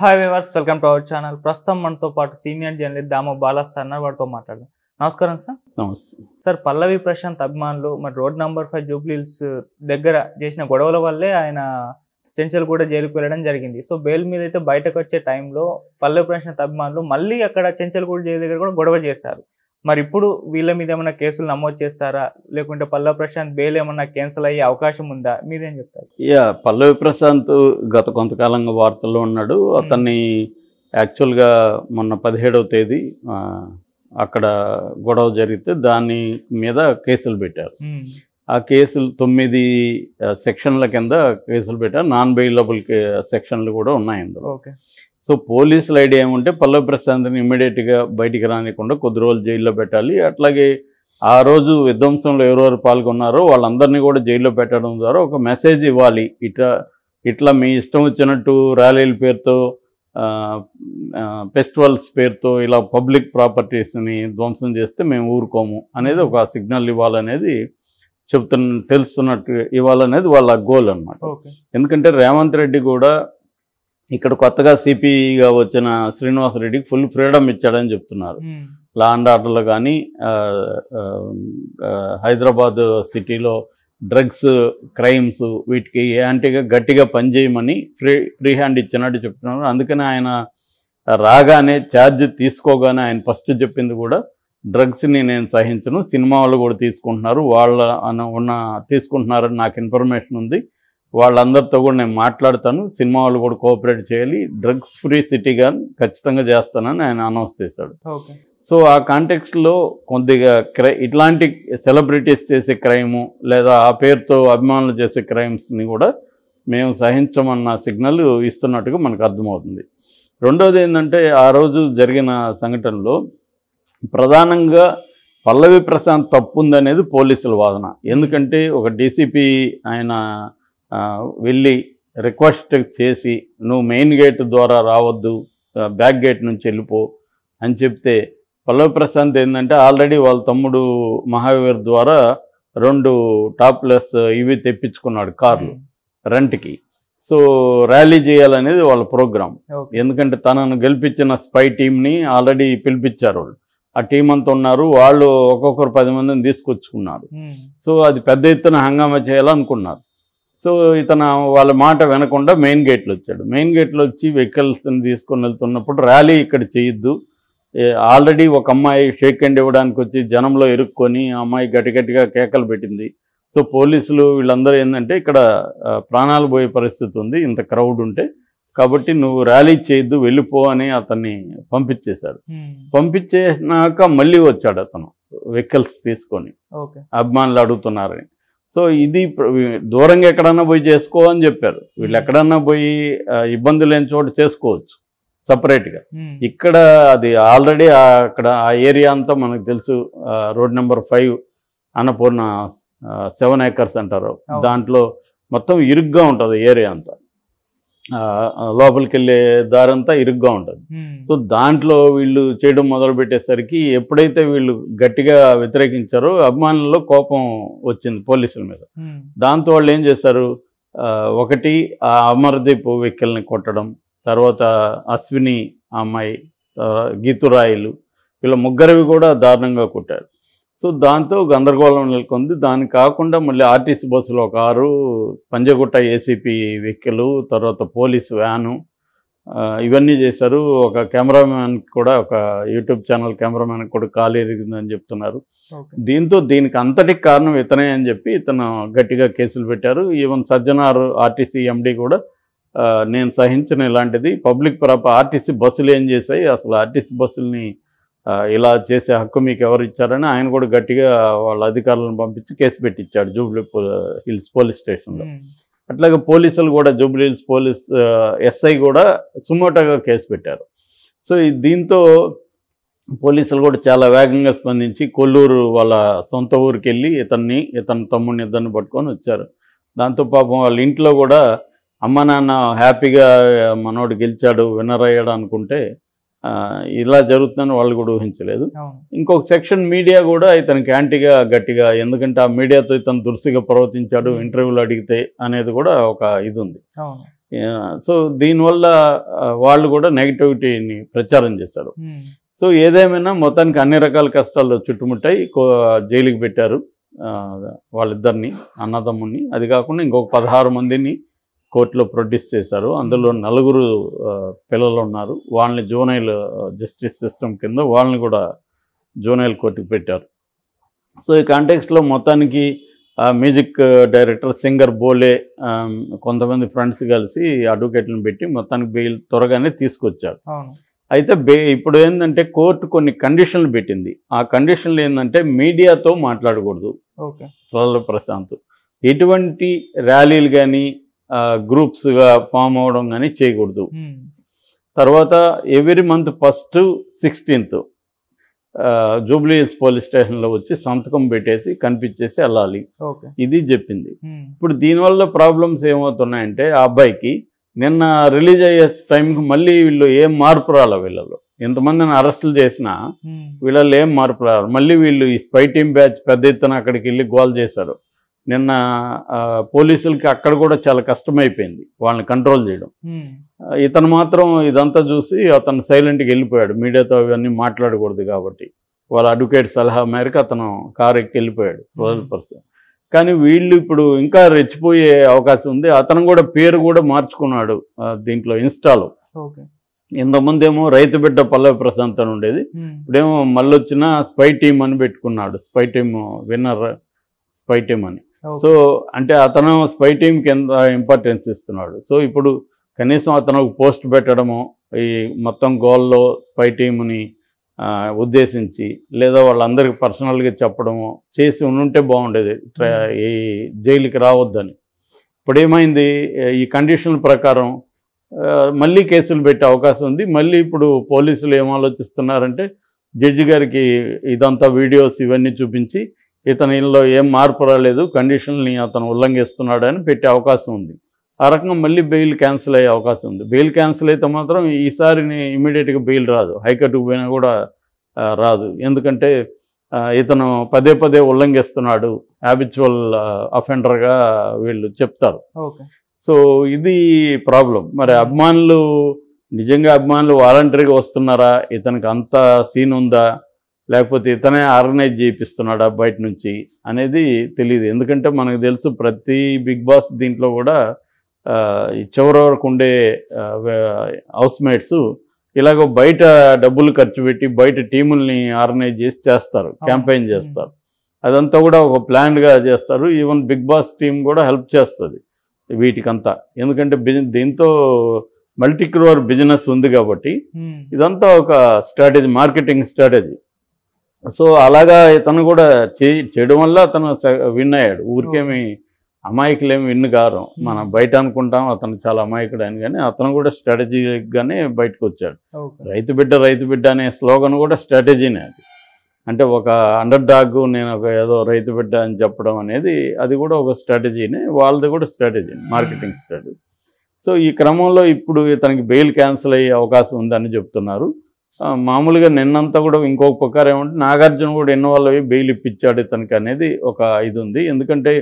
Hi viewers welcome to our channel ప్రస్తుతం మనతో పాటు senior journalist Damo Bala sir అన్నారు వారితో మాట్లాడదాం నమస్కారం సార్ నమస్తే సార్ పల్లవి ప్రశాంత్ అభిమానులు మరి రోడ్ నంబర్ ఫైవ్ జూబ్లీల్స్ దగ్గర చేసిన గొడవల వల్లే ఆయన చెంచల్ కూడా జైలుకు వెళ్ళడం జరిగింది సో బెయిల్ మీద అయితే బయటకు వచ్చే టైంలో పల్లవి ప్రశాంత్ అభిమానులు మళ్ళీ అక్కడ చెంచల్ కూడా జైలు దగ్గర కూడా గొడవ చేశారు మరి ఇప్పుడు వీళ్ళ మీద ఏమైనా కేసులు నమోదు చేస్తారా లేకుంటే పల్లవి ప్రశాంత్ బెయిల్ ఏమన్నా క్యాన్సిల్ అయ్యే అవకాశం ఉందా మీరేం చెప్తారు యా పల్లవి ప్రశాంత్ గత కొంతకాలంగా వార్తల్లో ఉన్నాడు అతన్ని యాక్చువల్గా మొన్న పదిహేడవ తేదీ ఆ, అక్కడ గొడవ జరిగితే దాని మీద కేసులు పెట్టారు ఉమ్, ఆ కేసులు తొమ్మిది ఆ, సెక్షన్ల కింద కేసులు పెట్టారు నాన్ బెయిలబుల్ సెక్షన్లు కూడా ఉన్నాయి అందులో ఓకే సో పోలీసుల ఐడియా ఏమంటే పల్లవి ప్రశాంత్ని ఇమ్మీడియట్గా బయటికి రానికుండా కొద్ది రోజులు జైల్లో పెట్టాలి అట్లాగే ఆ రోజు విధ్వంసంలో ఎవరెవరు పాల్గొన్నారో వాళ్ళందరినీ కూడా జైల్లో పెట్టడం ద్వారా ఒక మెసేజ్ ఇవ్వాలి ఇట్లా ఇట్లా మీ ఇష్టం వచ్చినట్టు ర్యాలీల పేరుతో ఫెస్టివల్స్ పేరుతో ఇలా పబ్లిక్ ప్రాపర్టీస్ని ధ్వంసం చేస్తే మేము ఊరుకోము అనేది ఒక సిగ్నల్ ఇవ్వాలనేది చెప్తున్న తెలుస్తున్నట్టు ఇవ్వాలనేది వాళ్ళ గోల్ అన్నమాట ఓకే ఎందుకంటే రేవంత్ రెడ్డి కూడా ఇక్కడ కొత్తగా సిపిగా వచ్చిన శ్రీనివాసరెడ్డికి ఫుల్ ఫ్రీడమ్ ఇచ్చాడని చెప్తున్నారు ఉమ్, లా అండ్ ఆర్డర్లో కానీ ఆ, ఆ, ఆ, హైదరాబాద్ సిటీలో డ్రగ్స్ క్రైమ్స్ వీటికి యాంటీగా గట్టిగా పనిచేయమని ఫ్రీ ఫ్రీ హ్యాండ్ ఇచ్చినట్టు చెప్తున్నారు అందుకని ఆయన రాగానే ఛార్జ్ తీసుకోగానే ఆయన ఫస్ట్ చెప్పింది కూడా డ్రగ్స్ని నేను సహించను సినిమా వాళ్ళు కూడా తీసుకుంటున్నారు వాళ్ళ అన్న ఉన్న తీసుకుంటున్నారని నాకు ఇన్ఫర్మేషన్ ఉంది వాళ్ళందరితో కూడా నేను మాట్లాడతాను సినిమా వాళ్ళు కూడా కోఆపరేట్ చేయాలి డ్రగ్స్ ఫ్రీ సిటీగా ఖచ్చితంగా చేస్తానని ఆయన అనౌన్స్ చేశాడు ఓకే సో ఆ కాంటెక్స్లో కొద్దిగా క్రై ఇట్లాంటి సెలబ్రిటీస్ చేసే క్రైము లేదా ఆ పేరుతో అభిమానులు చేసే క్రైమ్స్ని కూడా మేము సహించమన్న సిగ్నల్ ఇస్తున్నట్టుగా మనకు అర్థమవుతుంది రెండోది ఏంటంటే ఆ రోజు జరిగిన సంఘటనలో ప్రధానంగా పల్లవి ప్రశాంత్ తప్పు ఉందనేది పోలీసుల వాదన ఎందుకంటే ఒక డీసీపీ ఆయన ఆ, వెళ్ళి రిక్వెస్ట్ చేసి నువ్వు మెయిన్ గేట్ ద్వారా రావద్దు ఆ, బ్యాక్ గేట్ నుంచి వెళ్ళిపో అని చెప్తే పల్లవి ప్రశాంత్ ఏంటంటే ఆల్రెడీ వాళ్ళ తమ్ముడు మహావీర్ ద్వారా రెండు టాప్లెస్ ఇవి తెప్పించుకున్నాడు కార్లు రెంట్కి సో ర్యాలీ చేయాలనేది వాళ్ళ ప్రోగ్రామ్ ఓకే ఎందుకంటే తనను గెలిపించిన స్పై టీంని ఆల్రెడీ పిలిపించారు వాళ్ళు ఆ టీం అంతా ఉన్నారు వాళ్ళు ఒక్కొక్కరు పది మందిని తీసుకొచ్చుకున్నారు ఉమ్, సో అది పెద్ద ఎత్తున హంగామా చేయాలనుకున్నారు సో ఇతను వాళ్ళ మాట వినకుండా మెయిన్ గేట్లో వచ్చాడు మెయిన్ గేట్లో వచ్చి వెహికల్స్ని తీసుకొని వెళ్తున్నప్పుడు ర్యాలీ ఇక్కడ చేయొద్దు ఏ- ఆల్రెడీ ఒక అమ్మాయి షేక్ హ్యాండ్ ఇవ్వడానికి వచ్చి జనంలో ఇరుక్కొని ఆ అమ్మాయి గట్టిగట్టిగా కేకలు పెట్టింది సో పోలీసులు వీళ్ళందరూ ఏంటంటే ఇక్కడ ఆ, ప్రాణాలు పోయే పరిస్థితి ఉంది ఇంత క్రౌడ్ ఉంటే కాబట్టి నువ్వు ర్యాలీ చేయొద్దు వెళ్ళిపో అని అతన్ని పంపించేశాడు ఉమ్, పంపించేసినాక మళ్ళీ వచ్చాడు అతను వెహికల్స్ తీసుకొని ఓకే అభిమానులు అడుగుతున్నారని సో ఇది ప్ర- దూరంగా ఎక్కడన్నా పోయి చేసుకో అని చెప్పారు వీళ్ళు ఎక్కడన్నా పోయి ఆ, ఇబ్బంది లేని చోట చేసుకోవచ్చు సపరేట్గా ఉమ్, ఇక్కడ అది ఆల్రెడీ అక్కడ ఆ ఏరియా అంతా మనకు తెలుసు ఆ, road number five Annapurna seven acres అంటారు అవును. దాంట్లో మొత్తం ఇరుగ్గా ఉంటుంది ఏరియా అంతా ఆ, ఆ, లోపలికి వెళ్ళే దారంతా ఇరుగ్గా ఉంటుంది ఉమ్, సో దాంట్లో వీళ్ళు చేయడం మొదలు పెట్టేసరికి ఎప్పుడైతే వీళ్ళు గట్టిగా వ్యతిరేకించారో అభిమానుల్లో కోపం వచ్చింది పోలీసుల మీద ఉమ్, దాంతో వాళ్ళు ఏం చేశారు ఆ, ఒకటి ఆ అమర్దీప్ వెహికల్ని కొట్టడం తర్వాత అశ్విని ఆ అమ్మాయి తర్వాత గీతురాయిలు వీళ్ళ ముగ్గురివి కూడా దారుణంగా కొట్టారు సో దాంతో గందరగోళం నెలకొంది దాని కాకుండా మళ్ళీ ఆర్టీసీ బస్సులో ఒక ఆరు పంజగుట్ట ఏసీపీ వెహికల్ తర్వాత పోలీస్ వ్యాను ఆ, ఇవన్నీ చేశారు ఒక కెమెరామ్యాన్ కూడా ఒక యూట్యూబ్ ఛానల్ కెమెరామ్యాన్ కూడా కాలు ఎరిగిందని చెప్తున్నారు ఓకే దీంతో దీనికి అంతటికి కారణం ఇతనే అని చెప్పి ఇతను గట్టిగా కేసులు పెట్టారు ఈవెన్ సజ్జనార్ ఆర్టీసీ ఎండి కూడా ఆ, నేను సహించిన ఇలాంటిది పబ్లిక్ ప్రాప ఆర్టీసీ బస్సులు ఏం చేశాయి అసలు ఆర్టీసీ బస్సుల్ని ఆ, ఇలా చేసే హక్కు మీకు ఎవరు ఇచ్చారని ఆయన కూడా గట్టిగా వాళ్ళ అధికారులను పంపించి కేసు పెట్టించాడు జూబ్లీ పో- హిల్స్ పోలీస్ స్టేషన్లో ఉమ్, అట్లాగే పోలీసులు కూడా జూబ్లీ హిల్స్ పోలీస్ ఎస్ఐ కూడా సుమోటోగా కేసు పెట్టారు సో ఈ దీంతో పోలీసులు కూడా చాలా వేగంగా స్పందించి కొల్లూరు వాళ్ళ సొంత ఊరికి వెళ్ళి ఇతన్ని ఇతని తమ్ముడిని ఇద్దరిని పట్టుకొని వచ్చారు దాంతో పాపం వాళ్ళ ఇంట్లో కూడా అమ్మ నాన్న హ్యాపీగా మనోడు గెలిచాడు విన్నర్ అయ్యాడు అనుకుంటే ఆ, ఇలా జరుగుతుందని వాళ్ళు కూడా ఊహించలేదు అవును ఇంకొక సెక్షన్ మీడియా కూడా ఇతనికి యాంటీగా గట్టిగా ఎందుకంటే ఆ మీడియాతో ఇతను దురుసుగా ప్రవర్తించాడు ఇంటర్వ్యూలు అడిగితే అనేది కూడా ఒక ఇది ఉంది అవును సో దీనివల్ల ఆ, వాళ్ళు కూడా నెగిటివిటీని ప్రచారం చేశారు ఉమ్, సో ఏదేమైనా మొత్తానికి అన్ని రకాల కష్టాలు చుట్టుముట్టాయి కో- జైలుకి పెట్టారు ఆ, వాళ్ళిద్దరిని అన్నదమ్ముని అది కాకుండా ఇంకొక పదహారు మందిని కోర్టులో ప్రొడ్యూస్ చేశారు అందులో నలుగురు ఆ, పిల్లలు ఉన్నారు వాళ్ళని జూనైల్ జస్టిస్ సిస్టమ్ కింద వాళ్ళని కూడా జూనైల్ కోర్టుకు పెట్టారు సో ఈ కాంటెక్స్లో మొత్తానికి ఆ మ్యూజిక్ డైరెక్టర్ సింగర్ బోలే ఆ, కొంతమంది ఫ్రెండ్స్ కలిసి అడ్వకేట్లను పెట్టి మొత్తానికి బెయిల్ త్వరగానే తీసుకొచ్చారు అవును అయితే బే ఇప్పుడు ఏంటంటే కోర్టు కొన్ని కండిషన్లు పెట్టింది ఆ కండిషన్లు ఏంటంటే మీడియాతో మాట్లాడకూడదు ఓకే ప్రజల ప్రశాంత్ ఎటువంటి ర్యాలీలు కానీ గ్రూప్స్గా ఫామ్ అవ్వడం కానీ చేయకూడదు ఉమ్, తర్వాత every month first sixteenth Jubilee Hills police స్టేషన్లో వచ్చి సంతకం పెట్టేసి కనిపించేసి వెళ్ళాలి ఓకే ఇది చెప్పింది ఉమ్, ఇప్పుడు దీనివల్ల ప్రాబ్లమ్స్ ఏమవుతున్నాయంటే ఆ అబ్బాయికి నిన్న రిలీజ్ అయ్యే టైంకి మళ్ళీ వీళ్ళు ఏం మార్పు రాలే వీళ్ళలో ఎంతమందిని అరెస్టులు చేసినా ఉమ్, వీళ్ళలో ఏం మార్పు రారు మళ్ళీ వీళ్ళు ఈ స్పై టీమ్ బ్యాచ్ పెద్ద ఎత్తున అక్కడికి వెళ్ళి గోల్ చేశారు నిన్న ఆ, పోలీసులకి అక్కడ కూడా చాలా కష్టమైపోయింది వాళ్ళని కంట్రోల్ చేయడం ఉమ్, ఆ, ఇతను మాత్రం ఇదంతా చూసి అతను సైలెంట్గా వెళ్ళిపోయాడు మీడియాతో అవన్నీ మాట్లాడకూడదు కాబట్టి వాళ్ళ అడ్వకేట్ సలహా మేరకు అతను కారు ఎక్కి వెళ్ళిపోయాడు ట్వెల్వ్ పర్సెంట్ కానీ వీళ్ళు ఇప్పుడు ఇంకా రెచ్చిపోయే అవకాశం ఉంది అతను కూడా పేరు కూడా మార్చుకున్నాడు ఆ, దీంట్లో ఇన్స్టాలో ఓకే ఇంతకుముందేమో రైతు బిడ్డ పల్లవి ప్రశాంత్ అని ఉండేది ఉమ్, ఇప్పుడేమో మళ్ళీ వచ్చిన స్పై టీమ్ అని పెట్టుకున్నాడు spy team winner spy team అని ఓకే. సో అంటే అతను స్పై టీంకి ఎంత ఇంపార్టెన్స్ ఇస్తున్నాడు సో ఇప్పుడు కనీసం అతను ఒక పోస్ట్ పెట్టడము ఈ మొత్తం గోల్లో స్పై టీముని ఆ, ఉద్దేశించి లేదా వాళ్ళందరికీ పర్సనల్గా చెప్పడము చేసి ఉంటే బాగుండేది ట్ర- ఈ జైలుకి రావద్దని ఇప్పుడు ఏమైంది ఈ కండిషన్ల ప్రకారం ఆ, మళ్ళీ కేసులు పెట్టే అవకాశం ఉంది మళ్ళీ ఇప్పుడు పోలీసులు ఏం ఆలోచిస్తున్నారంటే జడ్జి గారికి ఇదంతా వీడియోస్ ఇవన్నీ చూపించి ఇతని ఇల్లు ఏం మార్పు రాలేదు కండిషన్ని అతను ఉల్లంఘిస్తున్నాడు అని పెట్టే అవకాశం ఉంది ఆ రకంగా మళ్ళీ బెయిల్ క్యాన్సిల్ అయ్యే అవకాశం ఉంది బెయిల్ క్యాన్సిల్ అయితే మాత్రం ఈసారి ఇమీడియట్గా బెయిల్ రాదు హైకోర్టుకు పోయినా కూడా ఆ, రాదు ఎందుకంటే ఆ, ఇతను పదే పదే ఉల్లంఘిస్తున్నాడు హ్యాబిచువల్ అఫెండర్గా వీళ్ళు చెప్తారు ఓకే సో ఇది ప్రాబ్లం మరి అభిమానులు నిజంగా అభిమానులు వాలంటరీగా వస్తున్నారా ఇతనికి అంత సీన్ ఉందా లేకపోతే ఇతనే ఆర్గనైజ్ చేయిస్తున్నాడా బయట నుంచి అనేది తెలియదు ఎందుకంటే మనకు తెలుసు ప్రతి బిగ్ బాస్ దీంట్లో కూడా ఆ, ఈ చివరి వరకు ఉండే హౌస్ మేట్స్ ఇలాగ బయట డబ్బులు ఖర్చు పెట్టి బయట టీముల్ని ఆర్గనైజ్ చేసి చేస్తారు క్యాంపెయిన్ చేస్తారు అదంతా కూడా ఒక ప్లాన్గా చేస్తారు ఈవెన్ బిగ్ బాస్ టీం కూడా హెల్ప్ చేస్తుంది వీటికంతా ఎందుకంటే బిజి దీంతో మల్టీ క్రోర్ బిజినెస్ ఉంది కాబట్టి ఉమ్, ఇదంతా ఒక స్ట్రాటజీ మార్కెటింగ్ స్ట్రాటజీ సో అలాగా ఇతను కూడా చే చేయడం వల్ల అతను విన్ అయ్యాడు ఊరికేమి అమాయకులేమి విన్ కారు మనం బయట అనుకుంటాం అతను చాలా అమాయకుడు అని కానీ అతను కూడా స్ట్రాటజీగానే బయటకు వచ్చాడు ఓకే రైతు బిడ్డ రైతు బిడ్డ అనే స్లోగన్ కూడా స్ట్రాటజీనే అది అంటే ఒక అండర్ డాగ్ నేను ఒక ఏదో రైతు బిడ్డ అని చెప్పడం అనేది అది కూడా ఒక స్ట్రాటజీనే వాళ్ళది కూడా స్ట్రాటజీ మార్కెటింగ్ స్ట్రాటజీ సో ఈ క్రమంలో ఇప్పుడు ఇతనికి బెయిల్ క్యాన్సిల్ అయ్యే అవకాశం ఉందని చెప్తున్నారు ఆ, మామూలుగా నిన్నంతా కూడా ఇంకొక ప్రకారం ఏమంటే నాగార్జున కూడా ఇన్వాల్వ్ అయ్యి బెయిల్ ఇప్పించాడు ఇతనికి అనేది ఒక ఇది ఉంది ఎందుకంటే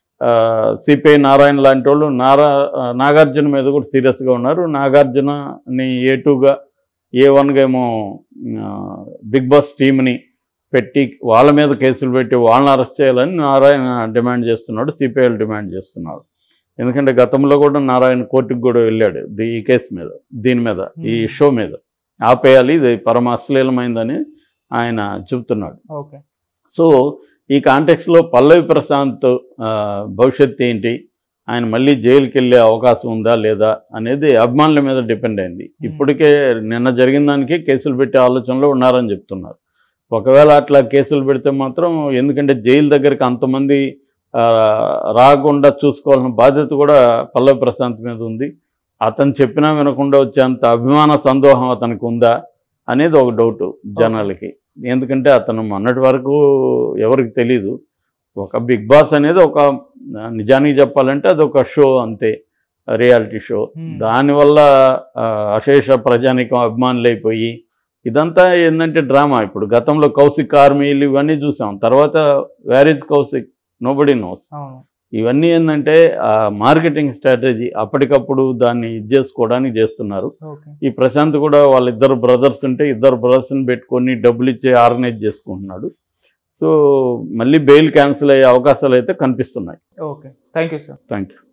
సిపిఐ నారాయణ లాంటి వాళ్ళు నారా ఆ, నాగార్జున మీద కూడా సీరియస్గా ఉన్నారు నాగార్జునని ఏ టూగా ఏ వన్గా ఏమో ఆ, బిగ్ బాస్ టీంని పెట్టి వాళ్ళ మీద కేసులు పెట్టి వాళ్ళని అరెస్ట్ చేయాలని నారాయణ డిమాండ్ చేస్తున్నాడు సిపిఐలు డిమాండ్ చేస్తున్నారు ఎందుకంటే గతంలో కూడా నారాయణ కోర్టుకు కూడా వెళ్ళాడు దీ- ఈ కేసు మీద దీని మీద ఈ Hmm. షో మీద ఆపేయాలి ఇది పరమ అశ్లీలమైందని ఆయన చెబుతున్నాడు ఓకే సో ఈ కాంటెక్స్లో పల్లవి ప్రశాంత్ ఆ, భవిష్యత్తు ఏంటి ఆయన మళ్ళీ జైలుకి వెళ్ళే అవకాశం ఉందా లేదా అనేది అభిమానుల మీద డిపెండ్ అయింది ఇప్పటికే నిన్న జరిగిన దానికి కేసులు పెట్టే ఆలోచనలో ఉన్నారని చెప్తున్నారు ఒకవేళ అట్లా కేసులు పెడితే మాత్రం ఎందుకంటే జైలు దగ్గరికి అంతమంది ఆ, రాకుండా చూసుకోవాల్సిన బాధ్యత కూడా పల్లవి ప్రశాంత్ మీద ఉంది అతను చెప్పినా వినకుండా వచ్చేంత అభిమాన సందోహం అతనికి ఉందా అనేది ఒక డౌట్ జనాలకి ఎందుకంటే అతను మొన్నటి వరకు ఎవరికి తెలీదు ఒక బిగ్ బాస్ అనేది ఒక నిజానికి చెప్పాలంటే అది ఒక షో అంతే రియాలిటీ షో Hmm. దానివల్ల ఆ, అశేష ప్రజానికం అభిమానులు అయిపోయి ఇదంతా ఏంటంటే డ్రామా ఇప్పుడు గతంలో కౌశిక్ ఆర్మీలు ఇవన్నీ చూసాం తర్వాత వ్యారేజ్ కౌశిక్ నోబడి నోస్ అవును ఇవన్నీ ఏంటంటే ఆ మార్కెటింగ్ స్ట్రాటజీ అప్పటికప్పుడు దాన్ని ఇది చేసుకోవడానికి చేస్తున్నారు ఓకే ఈ ప్రశాంత్ కూడా వాళ్ళిద్దరు బ్రదర్స్ ఉంటే ఇద్దరు బ్రదర్స్ని పెట్టుకొని డబ్బులు ఇచ్చి ఆర్గనైజ్ చేసుకుంటున్నాడు సో మళ్ళీ బెయిల్ క్యాన్సిల్ అయ్యే అవకాశాలు అయితే కనిపిస్తున్నాయి okay thank you sir thank you